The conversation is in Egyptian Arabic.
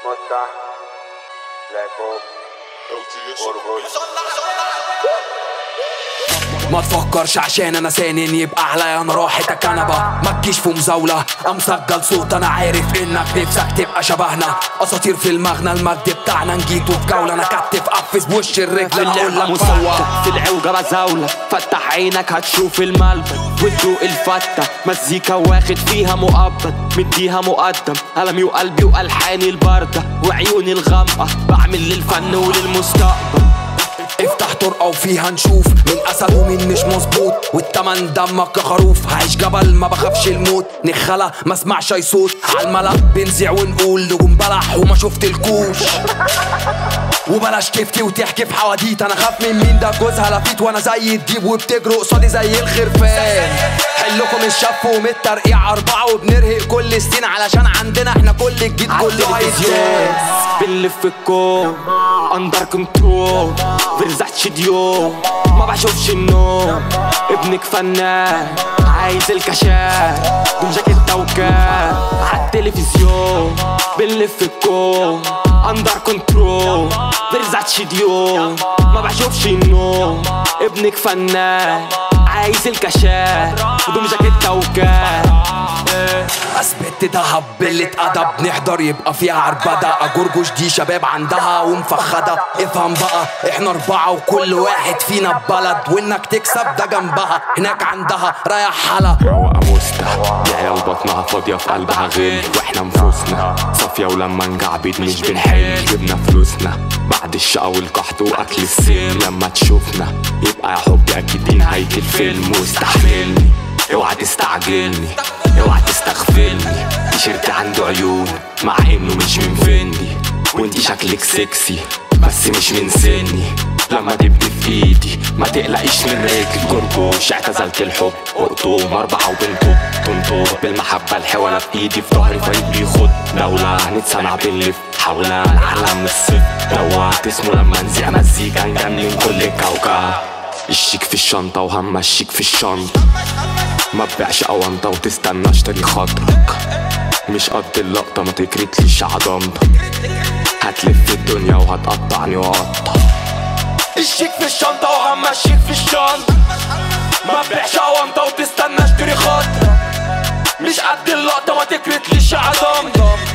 موتا لاكو غرغر ما تفكرش عشان انا سانن يبقى عليا انا راحتك كنبة ما تجيش في مزاولة امسجل صوت انا عارف انك نفسك تبقى شبهنا اساطير في المغنى المجد بتاعنا نجيتوا في جولة انا كتف قفز بوش الرجل اقول لك مسوقة في العوجة بزاولة فتح عينك هتشوف الملبن وتدوق الفتة مزيكا واخد فيها مؤبد مديها مقدم قلمي وقلبي والحاني الباردة وعيوني الغامقة بعمل للفن وللمستقبل افتح طرقة وفيها نشوف مين اسد ومين مش مظبوط والتمن دمك يا خروف هعيش جبل ما بخافش الموت نخلة ما اسمعش اي صوت عالملا بنزع ونقول نجوم بلح وما شفت الكوش وبلاش تفتي وتحكي في حواديت انا خاف من مين ده جوزها لفيت وانا زي الديب وبتجروا قصادي زي الخرفان حلكم الشف ومن الترقيع اربعة وبنرهق كل سنين علشان عندنا احنا كل جديد كله عالتلفزيون بنلف الكون اندر كنترول برزعتش ديوم ما بشوفش النوم ابنك فنان عايز الكشاف دون جاكيتة وكاب عالتلفزيون بنلف الكون اندر كنترول برزعتش ديوم ما بشوفش النوم ابنك فنان عايز الكشاف ودوم جاكيتة وكاب اثبت دهب بلة ادب نحضر يبقى فيها عربدة اجرجش دي شباب عندها ومفخدة افهم بقى احنا اربعة وكل واحد فينا ببلد وانك تكسب ده جنبها هناك عندها رايح حلا روقة مستة دي عيال بطنها فاضية في قلبها غل واحنا نفوسنا صافية ولما نجعبد مش بنحل جبنا فلوسنا بعد الشقا والقحط واكل السم لما تشوفنا يبقى يا حبي اكيد نهاية الفيلم واستحملني اوعى تستعجلني اوعى تستغفلني تيشيرت عنده عيون مع انه مش من فني وانتي شكلك سكسي بس مش من سني لما تبدي في ايدي ما تقلقيش من رجلي جرجوش اعتزلت الحب وقطوم اربعة وبنطب تنطر بالمحبة الحوالة في ايدي في ظهري فريق بيخد دولة هنتسمع بنلف حولنا العالم من الصفر دوت اسمه لما نذيع مزيكا نجنن كل الكوكب الشيك في الشنطة وهمشيك في الشنطة ما تبيعش اونطة وتستنى اشتري خاطرك مش قد اللقطة ما تكرتليش عضمتك هتلف الدنيا وهتقطعني واقطع الشيك في الشنطة وهمشيك في الشنطة ما تبيعش اونطة وتستنى اشتري خاطرك مش قد اللقطة ما تكرتليش عضمتك